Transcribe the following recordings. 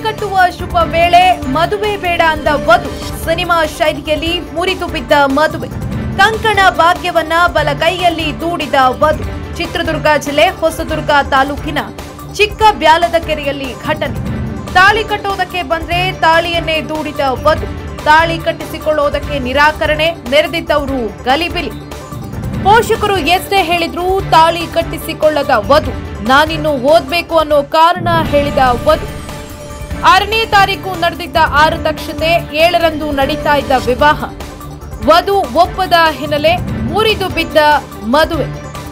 ಕಟ್ಟುವ ಶುಭ ವೇಳೆ ಮದುವೆ ಬೇಡ ಅಂದ ವಧು ಸಿನಿಮಾ ಶೈಲಿಯಲ್ಲಿ ಮುರಿದು ಬಿದ್ದ ಮದುವೆ ಕಂಕಣ ಭಾಗ್ಯವನ್ನ ಬಲ ಕೈಯಲ್ಲಿ ದೂಡಿದ ವಧು ಚಿತ್ರದುರ್ಗ ಜಿಲ್ಲೆ ಹೊಸದುರ್ಗ ತಾಲೂಕಿನ ಚಿಕ್ಕ ಬ್ಯಾಲದ ಕೆರೆಯಲ್ಲಿ ಘಟನೆ ತಾಳಿ ಕಟ್ಟೋದಕ್ಕೆ ಬಂದ್ರೆ ತಾಳಿಯನ್ನೇ ದೂಡಿದ ವಧು ತಾಳಿ ಕಟ್ಟಿಸಿಕೊಳ್ಳೋದಕ್ಕೆ ನಿರಾಕರಣೆ ನೆರೆದಿದ್ದವರು ಗಲಿಬಿಲಿ ಪೋಷಕರು ಎಷ್ಟೇ ಹೇಳಿದ್ರೂ ತಾಳಿ ಕಟ್ಟಿಸಿಕೊಳ್ಳದ ವಧು ನಾನಿನ್ನು ಓದ್ಬೇಕು ಅನ್ನೋ ಕಾರಣ ಹೇಳಿದ ವಧು ಆರನೇ ತಾರೀಕು ನಡೆದಿದ್ದ ಆರು ದಕ್ಷತೆ ಏಳರಂದು ನಡೀತಾ ಇದ್ದ ವಿವಾಹ ವಧು ಒಪ್ಪದ ಹಿನ್ನೆಲೆ ಮುರಿದು ಬಿದ್ದ ಮದುವೆ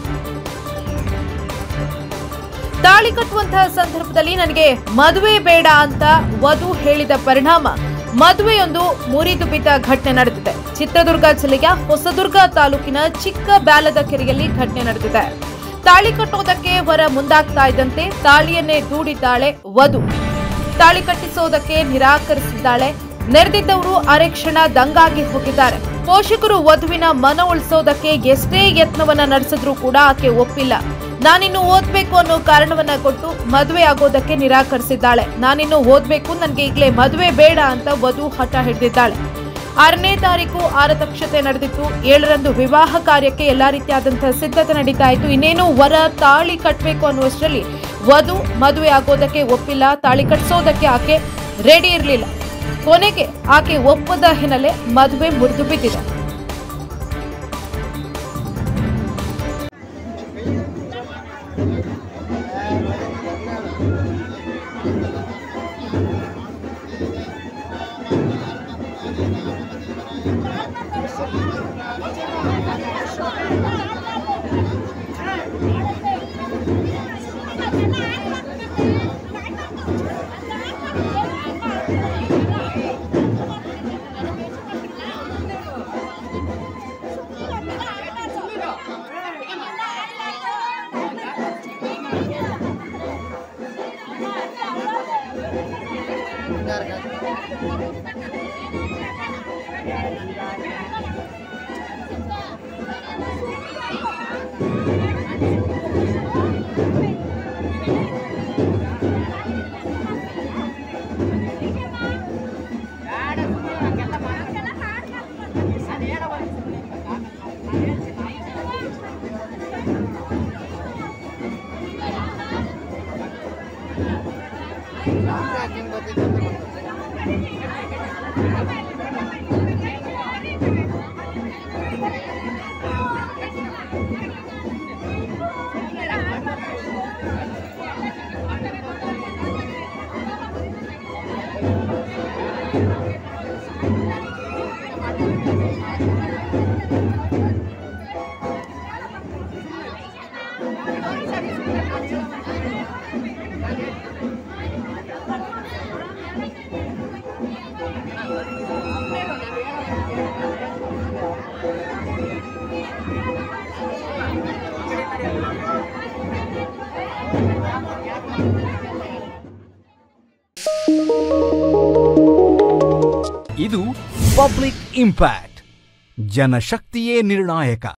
ತಾಳಿ ಕಟ್ಟುವಂತಹ ಸಂದರ್ಭದಲ್ಲಿ ನನಗೆ ಮದುವೆ ಬೇಡ ಅಂತ ವಧು ಹೇಳಿದ ಪರಿಣಾಮ ಮದುವೆಯೊಂದು ಮುರಿದು ಬಿದ್ದ ಘಟನೆ ನಡೆದಿದೆ ಚಿತ್ರದುರ್ಗ ಜಿಲ್ಲೆಯ ಹೊಸದುರ್ಗ ತಾಲೂಕಿನ ಚಿಕ್ಕ ಬ್ಯಾಲದ ಕೆರೆಯಲ್ಲಿ ಘಟನೆ ನಡೆದಿದೆ ತಾಳಿ ಕಟ್ಟೋದಕ್ಕೆ ವರ ಮುಂದಾಗ್ತಾ ಇದ್ದಂತೆ ತಾಳಿಯನ್ನೇ ದೂಡಿದ್ದಾಳೆ ವಧು ತಾಳಿ ಕಟ್ಟಿಸೋದಕ್ಕೆ ನಿರಾಕರಿಸಿದ್ದಾಳೆ ನೆರೆದಿದ್ದವರು ಅರೆಕ್ಷಣ ದಂಗಾಗಿ ಹೋಗಿದ್ದಾರೆ ಪೋಷಕರು ವಧುವಿನ ಮನ ಉಳಿಸೋದಕ್ಕೆ ಎಷ್ಟೇ ಯತ್ನವನ್ನ ನಡೆಸಿದ್ರೂ ಕೂಡ ಆಕೆ ಒಪ್ಪಿಲ್ಲ ನಾನಿನ್ನು ಓದ್ಬೇಕು ಅನ್ನೋ ಕಾರಣವನ್ನ ಕೊಟ್ಟು ಮದುವೆ ಆಗೋದಕ್ಕೆ ನಿರಾಕರಿಸಿದ್ದಾಳೆ ನಾನಿನ್ನು ಓದ್ಬೇಕು ನನ್ಗೆ ಈಗಲೇ ಮದುವೆ ಬೇಡ ಅಂತ ವಧು ಹಠ ಹಿಡಿದಿದ್ದಾಳೆ ಆರನೇ ತಾರೀಕು ಆರತಕ್ಷತೆ ನಡೆದಿತ್ತು ಏಳರಂದು ವಿವಾಹ ಕಾರ್ಯಕ್ಕೆ ಎಲ್ಲಾ ರೀತಿಯಾದಂತಹ ಸಿದ್ಧತೆ ನಡೀತಾ ಇತ್ತು ಇನ್ನೇನು ವರ ತಾಳಿ ಕಟ್ಟಬೇಕು ಅನ್ನುವಷ್ಟರಲ್ಲಿ ವಧು ಮದುವೆ ಆಗೋದಕ್ಕೆ ಒಪ್ಪಿಲ್ಲ ತಾಳಿ ಕಟ್ಟಿಸೋದಕ್ಕೆ ಆಕೆ ರೆಡಿ ಇರಲಿಲ್ಲ ಕೊನೆಗೆ ಆಕೆ ಒಪ್ಪದ ಹಿನ್ನೆಲೆ ಮದುವೆ ಮುರಿದು ಬಿದ್ದಿದೆ ಇದು ಪಬ್ಲಿಕ್ ಇಂಪ್ಯಾಕ್ಟ್ ಜನಶಕ್ತಿಯೇ ನಿರ್ಣಾಯಕ